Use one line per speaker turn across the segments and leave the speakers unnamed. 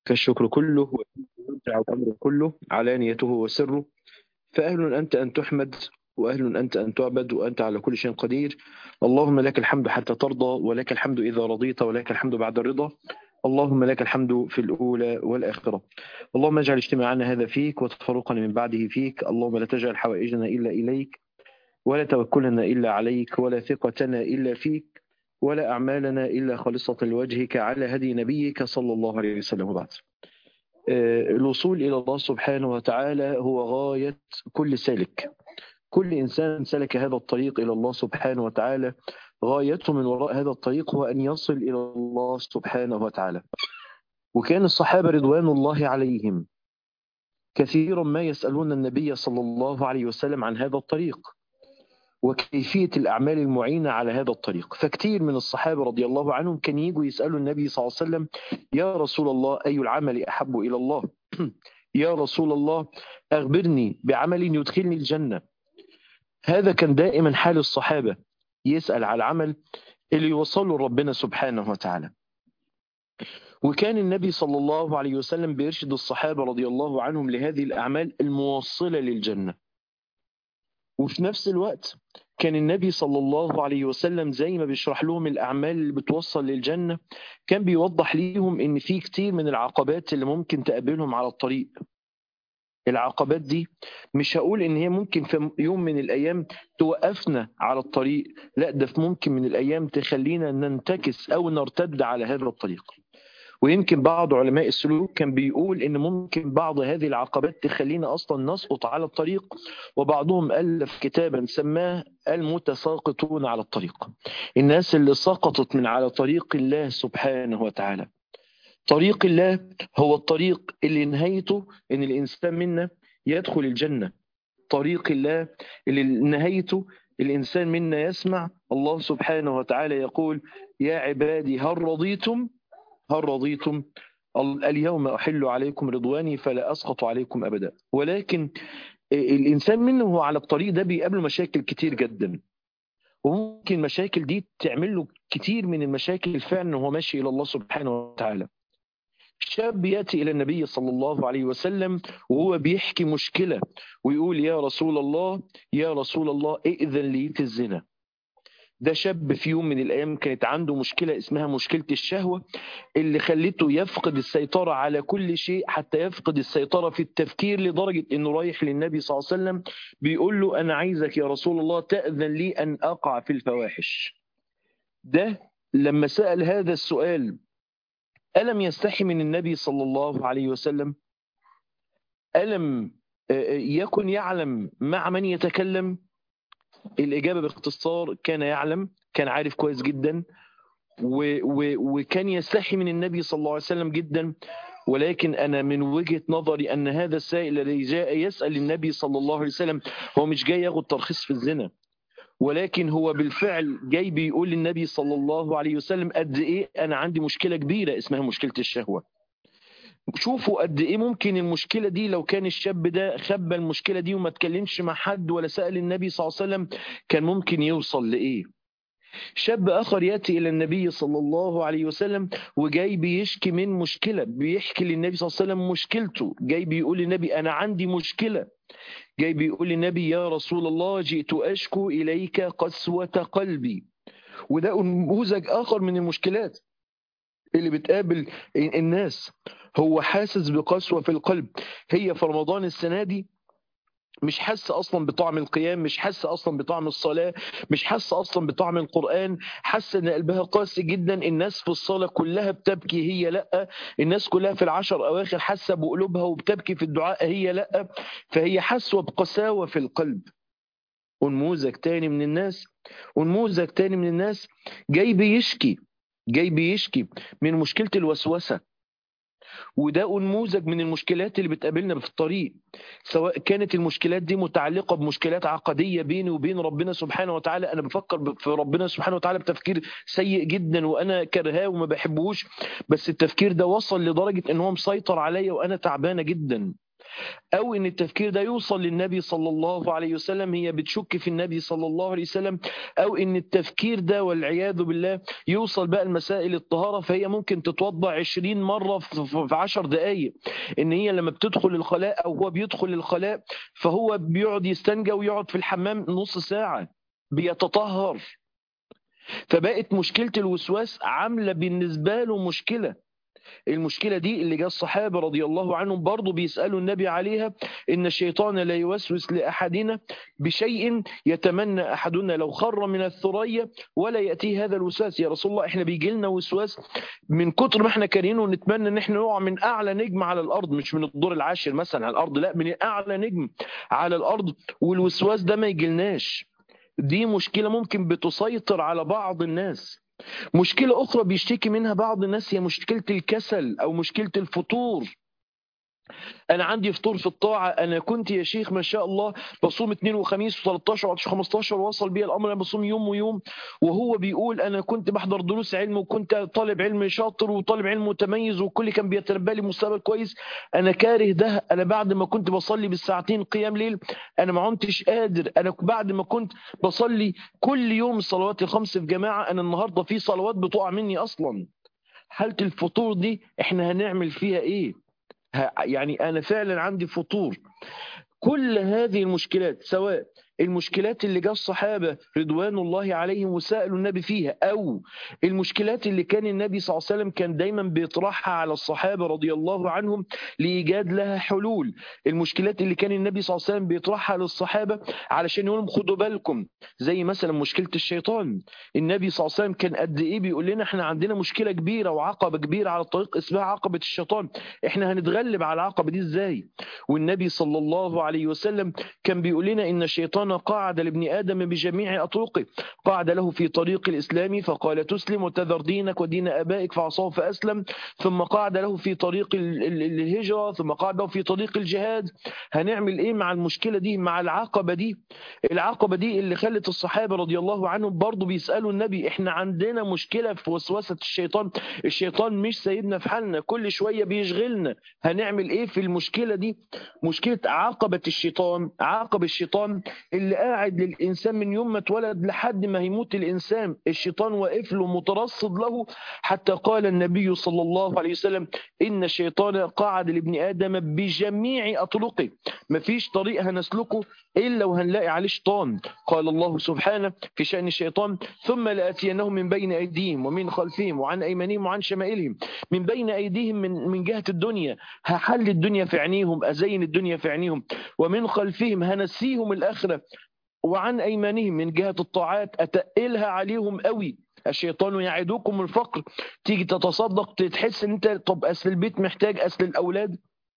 فالشكر كله ويرجع الأمر كله علانيته وسره فأهل أنت أن تحمد وأهل أنت أن تعبد وأنت على كل شيء قدير اللهم لك الحمد حتى ترضى ولك الحمد إذا رضيت ولك الحمد بعد الرضا اللهم لك الحمد في الأولى والآخرة اللهم اجعل اجتماعنا هذا فيك وتفرقنا من بعده فيك اللهم لا تجعل حوائجنا إلا إليك ولا توكلنا إلا عليك ولا ثقتنا إلا فيك ولا أعمالنا إلا خالصة لوجهك على هدي نبيك صلى الله عليه وسلم وبعد الوصول إلى الله سبحانه وتعالى هو غاية كل سالك كل إنسان سلك هذا الطريق إلى الله سبحانه وتعالى غايته من وراء هذا الطريق هو أن يصل إلى الله سبحانه وتعالى وكان الصحابة رضوان الله عليهم كثيرا ما يسألون النبي صلى الله عليه وسلم عن هذا الطريق وكيفية الأعمال المعينة على هذا الطريق فكتير من الصحابة رضي الله عنهم كان يجوا يسألوا النبي صلى الله عليه وسلم يا رسول الله أي العمل أحب إلى الله يا رسول الله أخبرني بعمل يدخلني الجنة هذا كان دائما حال الصحابة يسأل على العمل اللي يوصله ربنا سبحانه وتعالى وكان النبي صلى الله عليه وسلم بيرشد الصحابة رضي الله عنهم لهذه الأعمال الموصلة للجنة وفي نفس الوقت كان النبي صلى الله عليه وسلم زي ما بيشرح لهم الأعمال اللي بتوصل للجنة كان بيوضح ليهم إن في كتير من العقبات اللي ممكن تقابلهم على الطريق العقبات دي مش هقول ان هي ممكن في يوم من الايام توقفنا على الطريق لا ده في ممكن من الايام تخلينا ننتكس او نرتد على هذا الطريق ويمكن بعض علماء السلوك كان بيقول ان ممكن بعض هذه العقبات تخلينا اصلا نسقط على الطريق وبعضهم الف كتابا سماه المتساقطون على الطريق الناس اللي سقطت من على طريق الله سبحانه وتعالى طريق الله هو الطريق اللي نهايته ان الانسان منا يدخل الجنه طريق الله اللي نهايته الانسان منا يسمع الله سبحانه وتعالى يقول يا عبادي هل رضيتم هل رضيتم اليوم احل عليكم رضواني فلا اسقط عليكم ابدا ولكن الانسان منه هو على الطريق ده بيقابله مشاكل كتير جدا وممكن المشاكل دي تعمل له كتير من المشاكل فعلا وهو ماشي الى الله سبحانه وتعالى شاب ياتي الى النبي صلى الله عليه وسلم وهو بيحكي مشكله ويقول يا رسول الله يا رسول الله ائذن لي في الزنا ده شاب في يوم من الايام كانت عنده مشكله اسمها مشكله الشهوه اللي خلته يفقد السيطره على كل شيء حتى يفقد السيطره في التفكير لدرجه انه رايح للنبي صلى الله عليه وسلم بيقول له انا عايزك يا رسول الله تاذن لي ان اقع في الفواحش ده لما سال هذا السؤال ألم يستحي من النبي صلى الله عليه وسلم ألم يكن يعلم مع من يتكلم الإجابة باختصار كان يعلم كان عارف كويس جدا و و وكان يستحي من النبي صلى الله عليه وسلم جدا ولكن أنا من وجهة نظري أن هذا السائل الذي جاء يسأل النبي صلى الله عليه وسلم هو مش جاي ياخد ترخيص في الزنا ولكن هو بالفعل جاي بيقول للنبي صلى الله عليه وسلم قد ايه انا عندي مشكله كبيره اسمها مشكله الشهوه شوفوا قد ايه ممكن المشكله دي لو كان الشاب ده خبى المشكله دي وما اتكلمش مع حد ولا سال النبي صلى الله عليه وسلم كان ممكن يوصل لايه شاب اخر ياتي الى النبي صلى الله عليه وسلم وجاي بيشكي من مشكله بيحكي للنبي صلى الله عليه وسلم مشكلته جاي بيقول للنبي انا عندي مشكله جاي بيقول للنبي يا رسول الله جئت أشكو إليك قسوة قلبي وده نموذج آخر من المشكلات اللي بتقابل الناس هو حاسس بقسوة في القلب هي في رمضان السنة دي مش حاسه اصلا بطعم القيام مش حاسه اصلا بطعم الصلاه مش حاسه اصلا بطعم القران حاسه ان قلبها قاسي جدا الناس في الصلاه كلها بتبكي هي لا الناس كلها في العشر اواخر حاسه بقلوبها وبتبكي في الدعاء هي لا فهي حاسه بقساوه في القلب ونموذج تاني من الناس ونموذج تاني من الناس جاي بيشكي جاي بيشكي من مشكله الوسوسه وده نموذج من المشكلات اللي بتقابلنا في الطريق سواء كانت المشكلات دي متعلقة بمشكلات عقدية بيني وبين ربنا سبحانه وتعالى أنا بفكر في ربنا سبحانه وتعالى بتفكير سيء جدا وأنا كرهاه وما بحبهوش بس التفكير ده وصل لدرجة إن هو مسيطر عليا وأنا تعبانة جدا او ان التفكير ده يوصل للنبي صلى الله عليه وسلم هي بتشك في النبي صلى الله عليه وسلم او ان التفكير ده والعياذ بالله يوصل بقى لمسائل الطهاره فهي ممكن تتوضا 20 مره في 10 دقائق ان هي لما بتدخل الخلاء او هو بيدخل الخلاء فهو بيقعد يستنجى ويقعد في الحمام نص ساعه بيتطهر فبقت مشكله الوسواس عامله بالنسبه له مشكله المشكلة دي اللي جاء الصحابة رضي الله عنهم برضو بيسألوا النبي عليها إن الشيطان لا يوسوس لأحدنا بشيء يتمنى أحدنا لو خر من الثريا ولا يأتيه هذا الوسواس يا رسول الله إحنا بيجي لنا وسواس من كتر ما إحنا كارهينه ونتمنى إن إحنا نقع من أعلى نجم على الأرض مش من الدور العاشر مثلا على الأرض لا من أعلى نجم على الأرض والوسواس ده ما يجيلناش دي مشكلة ممكن بتسيطر على بعض الناس مشكلة أخرى بيشتكي منها بعض الناس هي مشكلة الكسل أو مشكلة الفطور انا عندي فطور في الطاعه انا كنت يا شيخ ما شاء الله بصوم اثنين وخميس و13 و15 وصل بي الامر انا بصوم يوم ويوم وهو بيقول انا كنت بحضر دروس علم وكنت طالب علم شاطر وطالب علم متميز والكل كان بيتربى لي مستقبل كويس انا كاره ده انا بعد ما كنت بصلي بالساعتين قيام ليل انا ما عدتش قادر انا بعد ما كنت بصلي كل يوم الصلوات الخمس في جماعه انا النهارده في صلوات بتقع مني اصلا حاله الفطور دي احنا هنعمل فيها ايه يعني أنا فعلا عندي فطور كل هذه المشكلات سواء المشكلات اللي جاء الصحابة رضوان الله عليهم وسألوا النبي فيها أو المشكلات اللي كان النبي صلى الله عليه وسلم كان دايما بيطرحها على الصحابة رضي الله عنهم لإيجاد لها حلول المشكلات اللي كان النبي صلى الله عليه وسلم بيطرحها للصحابة علشان يقولهم خدوا بالكم زي مثلا مشكلة الشيطان النبي صلى الله عليه وسلم كان قد إيه بيقول لنا احنا عندنا مشكلة كبيرة وعقبة كبيرة على الطريق اسمها عقبة الشيطان احنا هنتغلب على العقبة دي ازاي والنبي صلى الله عليه وسلم كان بيقول لنا ان الشيطان قاعد لابن آدم بجميع أطرقه قاعد له في طريق الإسلام فقال تسلم وتذر دينك ودين أبائك فعصاه فأسلم ثم قاعد له في طريق الهجرة ثم قاعد له في طريق الجهاد هنعمل إيه مع المشكلة دي مع العقبة دي العقبة دي اللي خلت الصحابة رضي الله عنهم برضو بيسألوا النبي إحنا عندنا مشكلة في وسوسة الشيطان الشيطان مش سايبنا في حالنا كل شوية بيشغلنا هنعمل إيه في المشكلة دي مشكلة عقبة الشيطان عقب الشيطان اللي قاعد للإنسان من يوم ما اتولد لحد ما يموت الإنسان الشيطان واقف له مترصد له حتى قال النبي صلى الله عليه وسلم إن الشيطان قاعد لابن آدم بجميع أطرقه مفيش طريق هنسلكه إلا وهنلاقي عليه شيطان قال الله سبحانه في شأن الشيطان ثم لآتينهم من بين أيديهم ومن خلفهم وعن أيمانهم وعن شمائلهم من بين أيديهم من, من جهة الدنيا هحل الدنيا في عينيهم أزين الدنيا في عينيهم ومن خلفهم هنسيهم الآخرة وعن أيمانهم من جهة الطاعات أتقلها عليهم قوي الشيطان يعدكم الفقر تيجي تتصدق تحس ان انت طب اصل البيت محتاج اصل الاولاد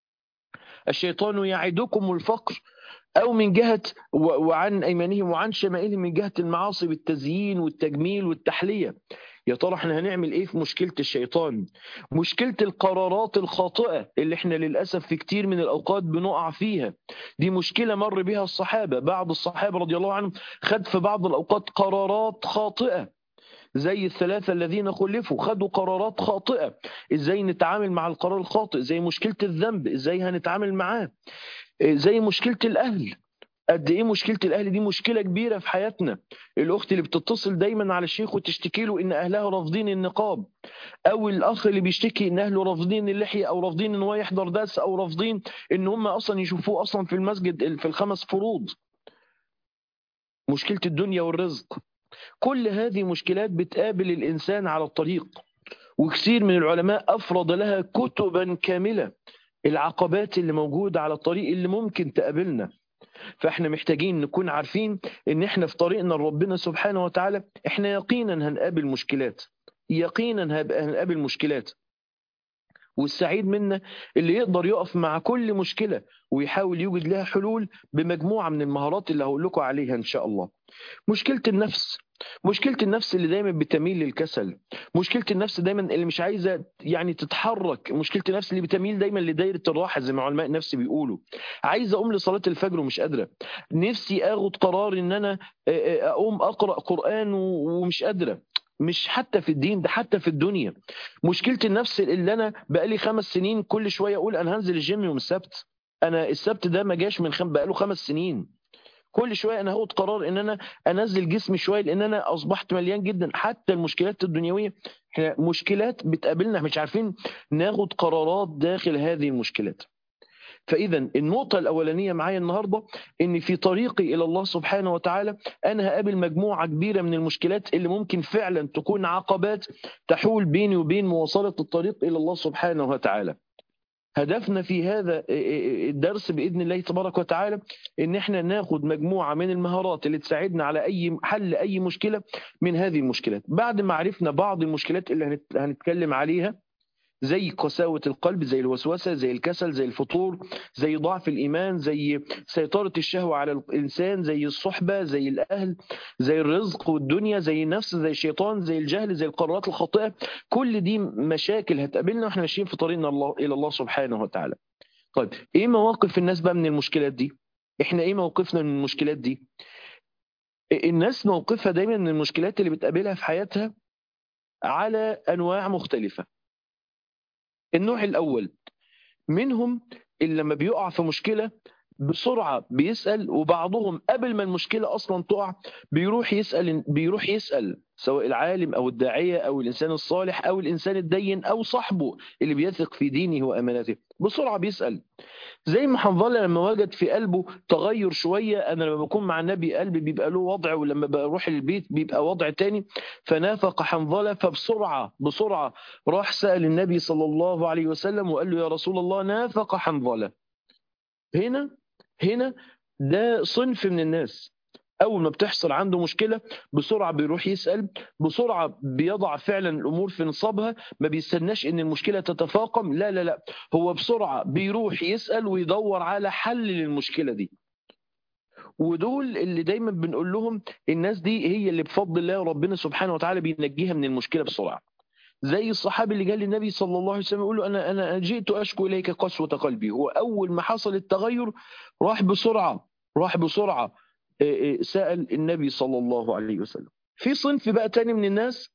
الشيطان يعدكم الفقر أو من جهة وعن أيمانهم وعن شمائلهم من جهة المعاصي بالتزيين والتجميل والتحلية يا ترى احنا هنعمل ايه في مشكلة الشيطان مشكلة القرارات الخاطئة اللي احنا للأسف في كتير من الأوقات بنقع فيها دي مشكلة مر بها الصحابة بعض الصحابة رضي الله عنهم خد في بعض الأوقات قرارات خاطئة زي الثلاثة الذين خلفوا خدوا قرارات خاطئة ازاي نتعامل مع القرار الخاطئ زي مشكلة الذنب ازاي هنتعامل معاه زي مشكلة الأهل قد ايه مشكله الاهل دي مشكله كبيره في حياتنا الاخت اللي بتتصل دايما على الشيخ وتشتكي له ان اهلها رافضين النقاب او الاخ اللي بيشتكي ان اهله رافضين اللحيه او رافضين ان هو يحضر درس او رافضين ان هم اصلا يشوفوه اصلا في المسجد في الخمس فروض مشكله الدنيا والرزق كل هذه مشكلات بتقابل الانسان على الطريق وكثير من العلماء افرض لها كتبا كامله العقبات اللي موجوده على الطريق اللي ممكن تقابلنا فاحنا محتاجين نكون عارفين ان احنا في طريقنا لربنا سبحانه وتعالى احنا يقينا هنقابل مشكلات يقينا هنقابل مشكلات والسعيد منا اللي يقدر يقف مع كل مشكلة ويحاول يوجد لها حلول بمجموعة من المهارات اللي هقول لكم عليها إن شاء الله مشكلة النفس مشكلة النفس اللي دايما بتميل للكسل مشكلة النفس دايما اللي مش عايزة يعني تتحرك مشكلة النفس اللي بتميل دايما لدايرة الراحة زي ما علماء النفس بيقولوا عايزة أقوم لصلاة الفجر ومش قادرة نفسي أخد قرار إن أنا أقوم أقرأ قرآن ومش قادرة مش حتى في الدين ده حتى في الدنيا مشكلة النفس اللي أنا بقالي خمس سنين كل شوية أقول أنا هنزل الجيم يوم السبت انا السبت ده ما جاش من خم بقاله خمس سنين كل شويه انا هاخد قرار ان انا انزل جسمي شويه لان انا اصبحت مليان جدا حتى المشكلات الدنيويه احنا مشكلات بتقابلنا مش عارفين ناخد قرارات داخل هذه المشكلات فاذا النقطه الاولانيه معايا النهارده ان في طريقي الى الله سبحانه وتعالى انا هقابل مجموعه كبيره من المشكلات اللي ممكن فعلا تكون عقبات تحول بيني وبين مواصله الطريق الى الله سبحانه وتعالى هدفنا في هذا الدرس باذن الله تبارك وتعالى ان احنا ناخد مجموعه من المهارات اللي تساعدنا على اي حل اي مشكله من هذه المشكلات بعد ما عرفنا بعض المشكلات اللي هنتكلم عليها زي قساوة القلب زي الوسوسة زي الكسل زي الفطور زي ضعف الإيمان زي سيطرة الشهوة على الإنسان زي الصحبة زي الأهل زي الرزق والدنيا زي النفس زي الشيطان زي الجهل زي القرارات الخاطئة كل دي مشاكل هتقابلنا واحنا ماشيين في طريقنا الله إلى الله سبحانه وتعالى طيب إيه مواقف الناس بقى من المشكلات دي إحنا إيه موقفنا من المشكلات دي الناس موقفها دايما من المشكلات اللي بتقابلها في حياتها على أنواع مختلفة النوع الأول منهم اللي لما بيقع في مشكلة بسرعة بيسأل وبعضهم قبل ما المشكلة أصلا تقع بيروح يسأل بيروح يسأل سواء العالم أو الداعية أو الإنسان الصالح أو الإنسان الدين أو صاحبه اللي بيثق في دينه وأمانته بسرعة بيسأل زي ما حنظله لما وجد في قلبه تغير شوية أنا لما بكون مع النبي قلبي بيبقى له وضع ولما بروح البيت بيبقى وضع تاني فنافق حنظلة فبسرعة بسرعة راح سأل النبي صلى الله عليه وسلم وقال له يا رسول الله نافق حنظلة هنا هنا ده صنف من الناس اول ما بتحصل عنده مشكله بسرعه بيروح يسال بسرعه بيضع فعلا الامور في نصابها ما بيستناش ان المشكله تتفاقم لا لا لا هو بسرعه بيروح يسال ويدور على حل للمشكله دي ودول اللي دايما بنقول لهم الناس دي هي اللي بفضل الله ربنا سبحانه وتعالى بينجيها من المشكله بسرعه زي الصحابي اللي جاء للنبي صلى الله عليه وسلم يقول له انا انا جئت اشكو اليك قسوه قلبي هو اول ما حصل التغير راح بسرعه راح بسرعه سال النبي صلى الله عليه وسلم في صنف بقى تاني من الناس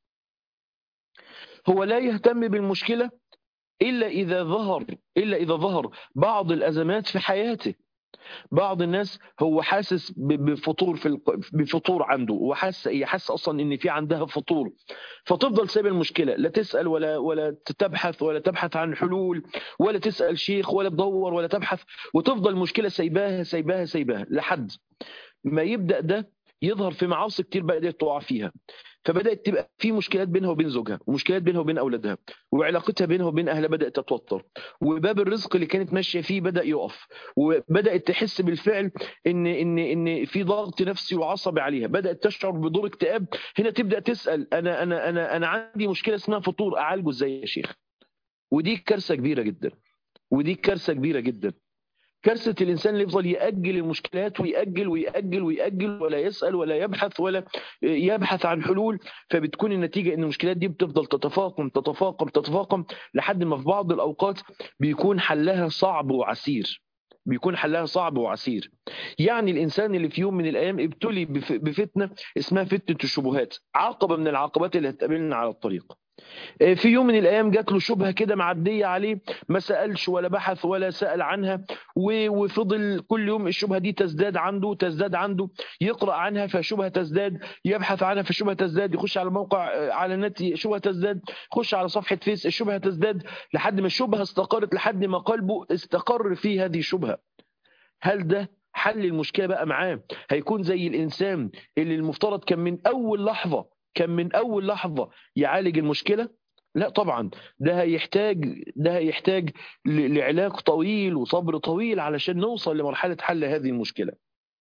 هو لا يهتم بالمشكله الا اذا ظهر الا اذا ظهر بعض الازمات في حياته بعض الناس هو حاسس بفطور في بفطور عنده وحاسس هي حاسه اصلا ان في عندها فطور فتفضل سايبه المشكله لا تسال ولا ولا تبحث ولا تبحث عن حلول ولا تسال شيخ ولا تدور ولا تبحث وتفضل المشكله سايباها سايباها سايباها لحد ما يبدا ده يظهر في معاصي كتير بدات تقع فيها فبدات تبقى في مشكلات بينها وبين زوجها ومشكلات بينها وبين اولادها وعلاقتها بينها وبين اهلها بدات تتوتر وباب الرزق اللي كانت ماشيه فيه بدا يقف وبدات تحس بالفعل ان ان ان في ضغط نفسي وعصبي عليها بدات تشعر بدور اكتئاب هنا تبدا تسال انا انا انا انا عندي مشكله اسمها فطور اعالجه ازاي يا شيخ ودي كارثه كبيره جدا ودي كارثه كبيره جدا كارثة الإنسان اللي يفضل يأجل المشكلات ويأجل ويأجل ويأجل ولا يسأل ولا يبحث ولا يبحث عن حلول فبتكون النتيجة إن المشكلات دي بتفضل تتفاقم تتفاقم تتفاقم لحد ما في بعض الأوقات بيكون حلها صعب وعسير بيكون حلها صعب وعسير يعني الإنسان اللي في يوم من الأيام ابتلي بفتنة اسمها فتنة الشبهات عقبة من العقبات اللي هتقابلنا على الطريق في يوم من الايام جات له شبهه كده معديه عليه ما سالش ولا بحث ولا سال عنها وفضل كل يوم الشبهه دي تزداد عنده تزداد عنده يقرا عنها فشبهه تزداد يبحث عنها فشبهه تزداد يخش على موقع على النت شبهه تزداد يخش على صفحه فيس الشبهه تزداد لحد ما الشبهه استقرت لحد ما قلبه استقر في هذه الشبهه هل ده حل المشكله بقى معاه هيكون زي الانسان اللي المفترض كان من اول لحظه كان من اول لحظه يعالج المشكله لا طبعا ده هيحتاج ده هيحتاج لعلاج طويل وصبر طويل علشان نوصل لمرحله حل هذه المشكله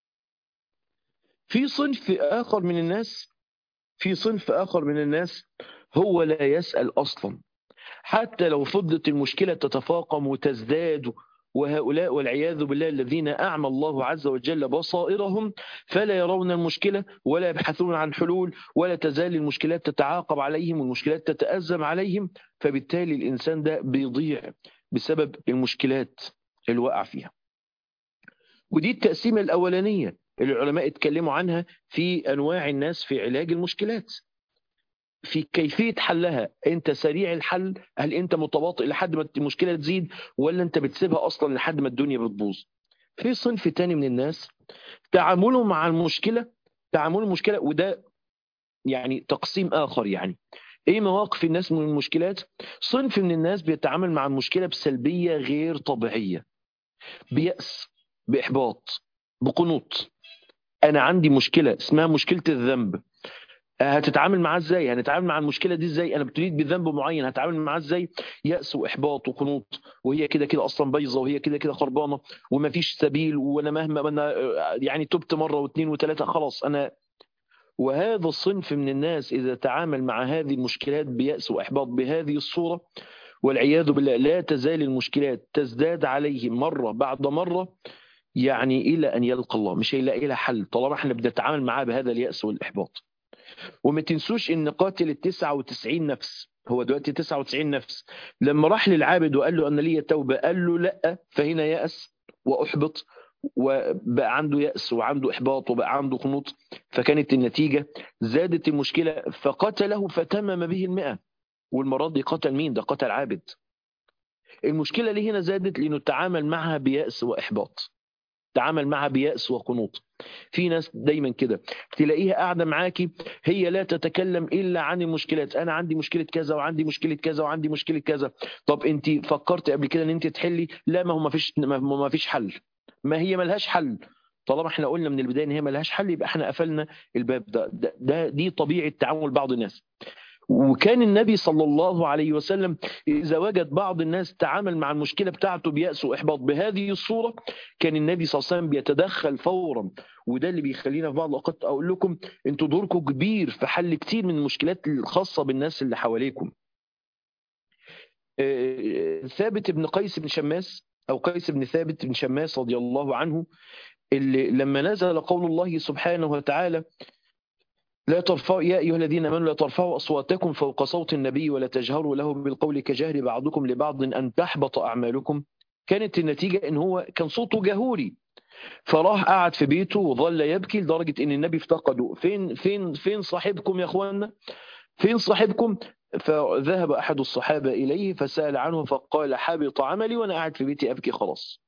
في صنف اخر من الناس في صنف اخر من الناس هو لا يسال اصلا حتى لو فضلت المشكله تتفاقم وتزداد وهؤلاء والعياذ بالله الذين أعمى الله عز وجل بصائرهم فلا يرون المشكلة ولا يبحثون عن حلول ولا تزال المشكلات تتعاقب عليهم والمشكلات تتأزم عليهم فبالتالي الإنسان ده بيضيع بسبب المشكلات اللي وقع فيها ودي التقسيمة الأولانية اللي العلماء اتكلموا عنها في أنواع الناس في علاج المشكلات في كيفيه حلها انت سريع الحل هل انت متواطئ لحد ما المشكله تزيد ولا انت بتسيبها اصلا لحد ما الدنيا بتبوظ في صنف تاني من الناس تعامله مع المشكله تعامل المشكله وده يعني تقسيم اخر يعني ايه مواقف الناس من المشكلات صنف من الناس بيتعامل مع المشكله بسلبيه غير طبيعيه بيأس باحباط بقنوط انا عندي مشكله اسمها مشكله الذنب هتتعامل معاه ازاي هنتعامل مع المشكله دي ازاي انا ابتليت بذنب معين هتعامل معاه ازاي ياس واحباط وقنوط وهي كده كده اصلا بايظه وهي كده كده خربانه ومفيش سبيل وانا مهما انا يعني تبت مره واثنين وثلاثه خلاص انا وهذا الصنف من الناس اذا تعامل مع هذه المشكلات بياس واحباط بهذه الصوره والعياذ بالله لا تزال المشكلات تزداد عليه مره بعد مره يعني الى ان يلقى الله مش هيلاقي لها حل طالما احنا بنتعامل معاه بهذا الياس والاحباط وما تنسوش ان قاتل ال 99 نفس هو دلوقتي 99 نفس لما راح للعابد وقال له انا لي توبه قال له لا فهنا يأس واحبط وبقى عنده يأس وعنده إحباط وبقى عنده قنوط فكانت النتيجة زادت المشكلة فقتله فتمم به المئة والمرة دي قتل مين ده قتل عابد المشكلة ليه هنا زادت لأنه تعامل معها بيأس وإحباط تعامل معها بيأس وقنوط في ناس دايما كده تلاقيها قاعده معاكي هي لا تتكلم الا عن المشكلات انا عندي مشكله كذا وعندي مشكله كذا وعندي مشكله كذا طب انت فكرت قبل كده ان انت تحلي لا ما هو ما فيش ما فيش حل ما هي ملهاش حل طالما احنا قلنا من البدايه ان هي ملهاش حل يبقى احنا قفلنا الباب ده, ده, ده دي طبيعه تعامل بعض الناس وكان النبي صلى الله عليه وسلم إذا وجد بعض الناس تعامل مع المشكلة بتاعته بيأس وإحباط بهذه الصورة كان النبي صلى الله عليه وسلم بيتدخل فورا وده اللي بيخلينا في بعض الأوقات أقول لكم أنتوا دوركم كبير في حل كتير من المشكلات الخاصة بالناس اللي حواليكم ثابت بن قيس بن شماس أو قيس بن ثابت بن شماس رضي الله عنه اللي لما نزل قول الله سبحانه وتعالى لا ترفعوا يا أيها الذين آمنوا لا ترفعوا أصواتكم فوق صوت النبي ولا تجهروا له بالقول كجهر بعضكم لبعض أن تحبط أعمالكم كانت النتيجة إن هو كان صوته جهوري فراح قعد في بيته وظل يبكي لدرجة إن النبي افتقده فين فين فين صاحبكم يا إخواننا فين صاحبكم فذهب أحد الصحابة إليه فسأل عنه فقال حبط عملي وأنا قاعد في بيتي أبكي خلاص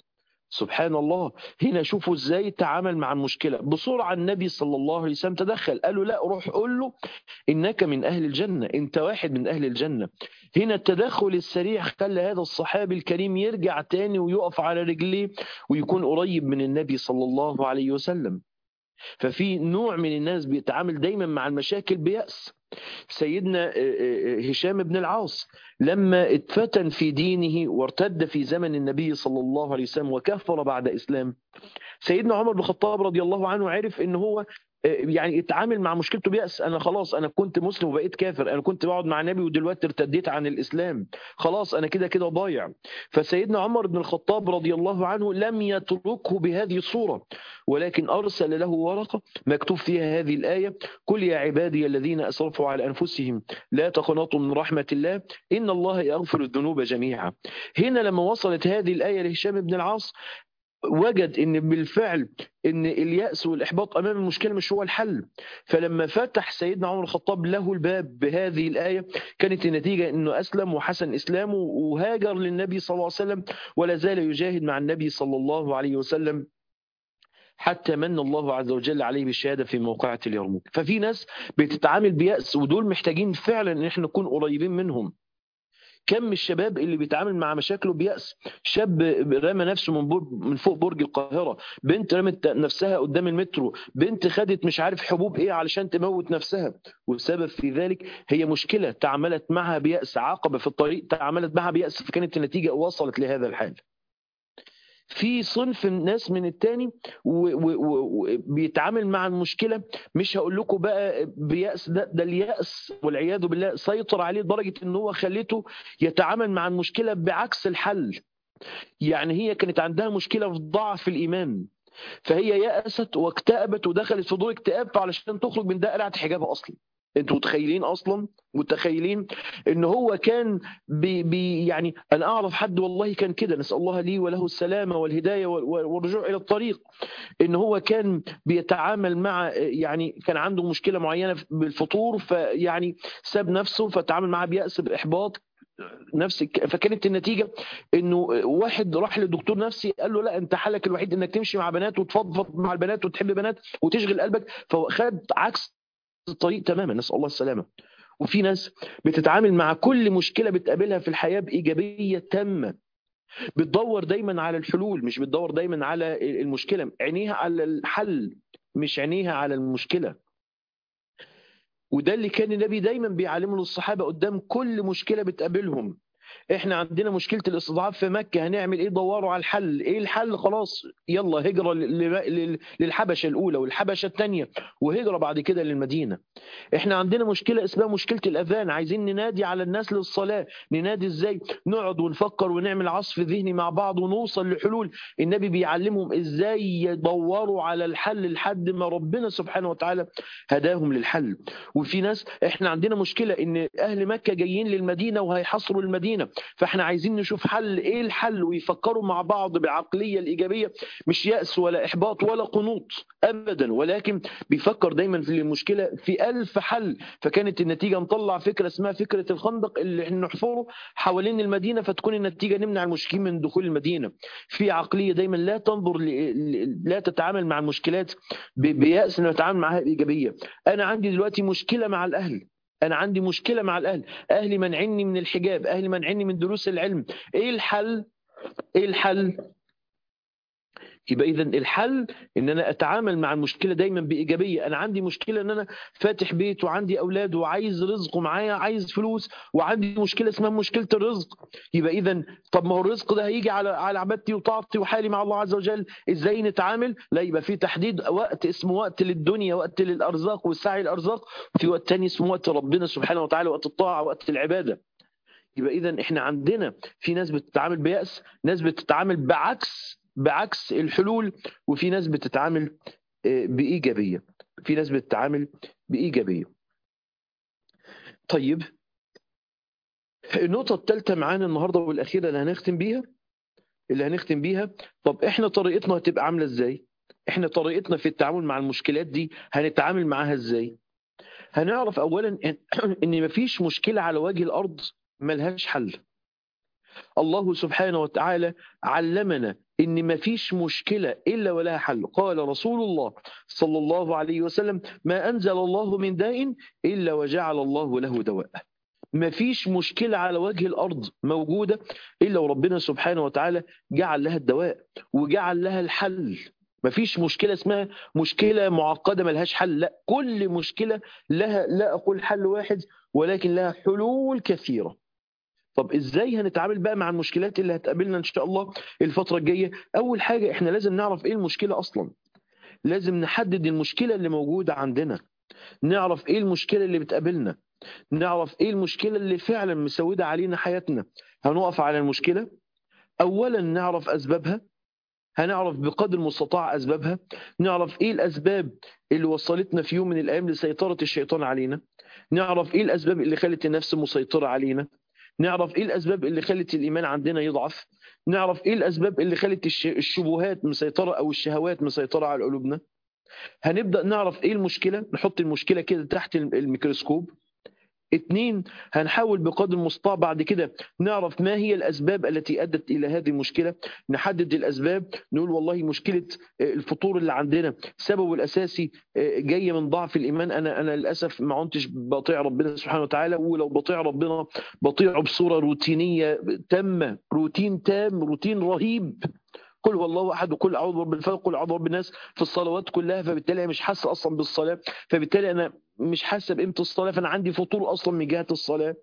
سبحان الله هنا شوفوا ازاي تعامل مع المشكله بسرعه النبي صلى الله عليه وسلم تدخل قال له لا روح قول له انك من اهل الجنه انت واحد من اهل الجنه هنا التدخل السريع خلى هذا الصحابي الكريم يرجع تاني ويقف على رجليه ويكون قريب من النبي صلى الله عليه وسلم ففي نوع من الناس بيتعامل دايما مع المشاكل بيأس سيدنا هشام بن العاص لما اتفتن في دينه وارتد في زمن النبي صلى الله عليه وسلم وكفر بعد إسلام سيدنا عمر بن الخطاب رضي الله عنه عرف ان هو يعني اتعامل مع مشكلته بيأس انا خلاص انا كنت مسلم وبقيت كافر انا كنت بقعد مع النبي ودلوقتي ارتديت عن الاسلام خلاص انا كده كده ضايع فسيدنا عمر بن الخطاب رضي الله عنه لم يتركه بهذه الصوره ولكن ارسل له ورقه مكتوب فيها هذه الايه قل يا عبادي الذين اسرفوا على انفسهم لا تقنطوا من رحمه الله ان الله يغفر الذنوب جميعا هنا لما وصلت هذه الايه لهشام بن العاص وجد ان بالفعل ان الياس والاحباط امام المشكله مش هو الحل فلما فتح سيدنا عمر الخطاب له الباب بهذه الايه كانت النتيجه انه اسلم وحسن اسلامه وهاجر للنبي صلى الله عليه وسلم ولا زال يجاهد مع النبي صلى الله عليه وسلم حتى من الله عز وجل عليه بالشهاده في موقعة اليرموك ففي ناس بتتعامل بيأس ودول محتاجين فعلا ان احنا نكون قريبين منهم كم من الشباب اللي بيتعامل مع مشاكله بيأس شاب رمى نفسه من, بور من فوق برج القاهرة بنت رمت نفسها قدام المترو بنت خدت مش عارف حبوب ايه علشان تموت نفسها والسبب في ذلك هي مشكلة تعاملت معها بيأس عقبة في الطريق تعاملت معها بيأس فكانت النتيجة وصلت لهذا الحال في صنف ناس من التاني وبيتعامل مع المشكله مش هقول لكم بقى بيأس ده, ده اليأس والعياذ بالله سيطر عليه لدرجه ان هو خليته يتعامل مع المشكله بعكس الحل يعني هي كانت عندها مشكله في ضعف الايمان فهي يأست واكتئبت ودخلت في دور اكتئاب فعلشان تخرج من ده قلعت حجابها اصلا انتوا متخيلين اصلا متخيلين ان هو كان بي بي يعني انا اعرف حد والله كان كده نسال الله لي وله السلامه والهدايه والرجوع الى الطريق ان هو كان بيتعامل مع يعني كان عنده مشكله معينه بالفطور فيعني ساب نفسه فتعامل معاه بيأس باحباط نفس فكانت النتيجه انه واحد راح للدكتور نفسي قال له لا انت حلك الوحيد انك تمشي مع بنات وتفضفض مع البنات وتحب بنات وتشغل قلبك فخد عكس الطريق تماما نسال الله السلامه وفي ناس بتتعامل مع كل مشكله بتقابلها في الحياه بايجابيه تامه بتدور دايما على الحلول مش بتدور دايما على المشكله عينيها على الحل مش عينيها على المشكله وده اللي كان النبي دايما بيعلمه للصحابه قدام كل مشكله بتقابلهم احنا عندنا مشكله الاستضعاف في مكه هنعمل ايه دوروا على الحل ايه الحل خلاص يلا هجره للحبشه الاولى والحبشه الثانيه وهجره بعد كده للمدينه احنا عندنا مشكله اسمها مشكله الاذان عايزين ننادي على الناس للصلاه ننادي ازاي نقعد ونفكر ونعمل عصف ذهني مع بعض ونوصل لحلول النبي بيعلمهم ازاي يدوروا على الحل لحد ما ربنا سبحانه وتعالى هداهم للحل وفي ناس احنا عندنا مشكله ان اهل مكه جايين للمدينه وهيحصروا المدينه فاحنا عايزين نشوف حل ايه الحل ويفكروا مع بعض بعقليه الايجابيه مش ياس ولا احباط ولا قنوط ابدا ولكن بيفكر دايما في المشكله في ألف حل فكانت النتيجه نطلع فكره اسمها فكره الخندق اللي احنا نحفره حوالين المدينه فتكون النتيجه نمنع المشركين من دخول المدينه في عقليه دايما لا تنظر ل... لا تتعامل مع المشكلات بيأس انها تتعامل معها بايجابيه انا عندي دلوقتي مشكله مع الاهل انا عندي مشكله مع الاهل اهلي منعني من الحجاب اهلي منعني من دروس العلم ايه الحل ايه الحل يبقى اذا الحل ان انا اتعامل مع المشكله دايما بايجابيه انا عندي مشكله ان انا فاتح بيت وعندي اولاد وعايز رزق ومعايا عايز فلوس وعندي مشكله اسمها مشكله الرزق يبقى اذا طب ما هو الرزق ده هيجي على على عبادتي وطاعتي وحالي مع الله عز وجل ازاي نتعامل لا يبقى في تحديد وقت اسمه وقت للدنيا وقت للارزاق والسعي الارزاق وفي وقت ثاني اسمه وقت ربنا سبحانه وتعالى وقت الطاعه وقت العباده يبقى اذا احنا عندنا في ناس بتتعامل بيأس ناس بتتعامل بعكس بعكس الحلول وفي ناس بتتعامل بإيجابية في ناس بتتعامل بإيجابية طيب النقطة الثالثة معانا النهاردة والأخيرة اللي هنختم بيها اللي هنختم بيها طب احنا طريقتنا هتبقى عاملة ازاي احنا طريقتنا في التعامل مع المشكلات دي هنتعامل معاها ازاي هنعرف اولا ان مفيش مشكلة على وجه الارض ملهاش حل الله سبحانه وتعالى علمنا ان ما فيش مشكله الا ولها حل قال رسول الله صلى الله عليه وسلم ما انزل الله من داء الا وجعل الله له دواء ما فيش مشكله على وجه الارض موجوده الا وربنا سبحانه وتعالى جعل لها الدواء وجعل لها الحل ما فيش مشكله اسمها مشكله معقده ملهاش حل لا كل مشكله لها لا اقول حل واحد ولكن لها حلول كثيره طب ازاي هنتعامل بقى مع المشكلات اللي هتقابلنا ان شاء الله الفتره الجايه اول حاجه احنا لازم نعرف ايه المشكله اصلا لازم نحدد المشكله اللي موجوده عندنا نعرف ايه المشكله اللي بتقابلنا نعرف ايه المشكله اللي فعلا مسوده علينا حياتنا هنقف على المشكله اولا نعرف اسبابها هنعرف بقدر المستطاع اسبابها نعرف ايه الاسباب اللي وصلتنا في يوم من الايام لسيطره الشيطان علينا نعرف ايه الاسباب اللي خلت النفس مسيطره علينا نعرف ايه الاسباب اللي خلت الايمان عندنا يضعف نعرف ايه الاسباب اللي خلت الشبهات مسيطره او الشهوات مسيطره على قلوبنا هنبدا نعرف ايه المشكله نحط المشكله كده تحت الميكروسكوب اثنين هنحاول بقدر المستطاع بعد كده نعرف ما هي الاسباب التي ادت الى هذه المشكله نحدد الاسباب نقول والله مشكله الفطور اللي عندنا سببه الاساسي جايه من ضعف الايمان انا انا للاسف ما كنتش بطيع ربنا سبحانه وتعالى ولو بطيع ربنا بطيعه بصوره روتينيه تامه روتين تام روتين رهيب قل هو الله احد وقل اعوذ برب الفلق قل اعوذ برب الناس في الصلوات كلها فبالتالي انا مش حاسس اصلا بالصلاه فبالتالي انا مش حاسه بقيمه الصلاه فانا عندي فطور اصلا من جهه الصلاه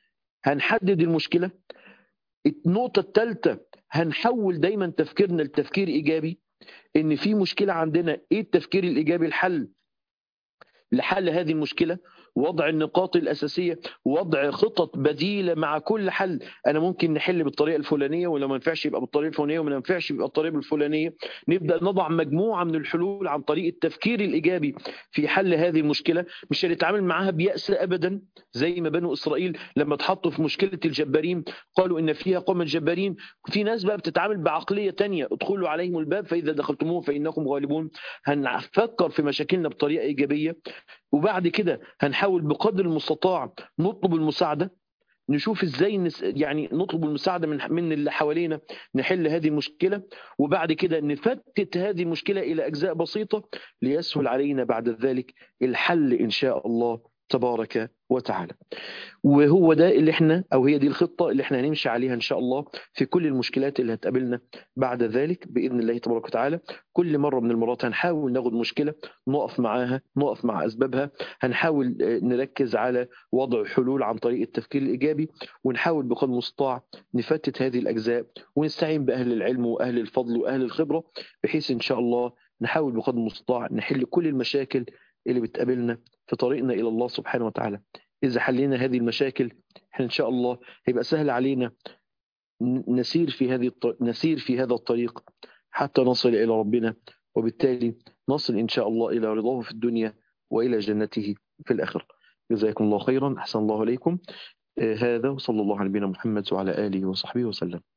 هنحدد المشكله النقطه الثالثه هنحول دايما تفكيرنا لتفكير ايجابي ان في مشكله عندنا ايه التفكير الايجابي الحل لحل هذه المشكله وضع النقاط الاساسيه وضع خطط بديله مع كل حل انا ممكن نحل بالطريقه الفلانيه ولو ما ينفعش يبقى بالطريقه الفلانيه وما ينفعش يبقى بالطريقه الفلانيه نبدا نضع مجموعه من الحلول عن طريق التفكير الايجابي في حل هذه المشكله مش هنتعامل معاها بيأس ابدا زي ما بنو اسرائيل لما اتحطوا في مشكله الجبارين قالوا ان فيها قوم جبارين في ناس بقى بتتعامل بعقليه تانية ادخلوا عليهم الباب فاذا دخلتموه فانكم غالبون هنفكر في مشاكلنا بطريقه ايجابيه وبعد كده هنحاول بقدر المستطاع نطلب المساعده نشوف ازاي نس... يعني نطلب المساعده من من اللي حوالينا نحل هذه المشكله وبعد كده نفتت هذه المشكله الى اجزاء بسيطه ليسهل علينا بعد ذلك الحل ان شاء الله تبارك وتعالى وهو ده اللي احنا او هي دي الخطه اللي احنا هنمشي عليها ان شاء الله في كل المشكلات اللي هتقابلنا بعد ذلك باذن الله تبارك وتعالى كل مره من المرات هنحاول ناخد مشكله نقف معاها نقف مع اسبابها هنحاول نركز على وضع حلول عن طريق التفكير الايجابي ونحاول بقدر المستطاع نفتت هذه الاجزاء ونستعين باهل العلم واهل الفضل واهل الخبره بحيث ان شاء الله نحاول بقدر المستطاع نحل كل المشاكل اللي بتقابلنا في طريقنا إلى الله سبحانه وتعالى إذا حلينا هذه المشاكل احنا إن شاء الله هيبقى سهل علينا نسير في هذه نسير في هذا الطريق حتى نصل إلى ربنا وبالتالي نصل إن شاء الله إلى رضاه في الدنيا وإلى جنته في الآخرة جزاكم الله خيرا أحسن الله عليكم هذا وصلى الله على نبينا محمد وعلى آله وصحبه وسلم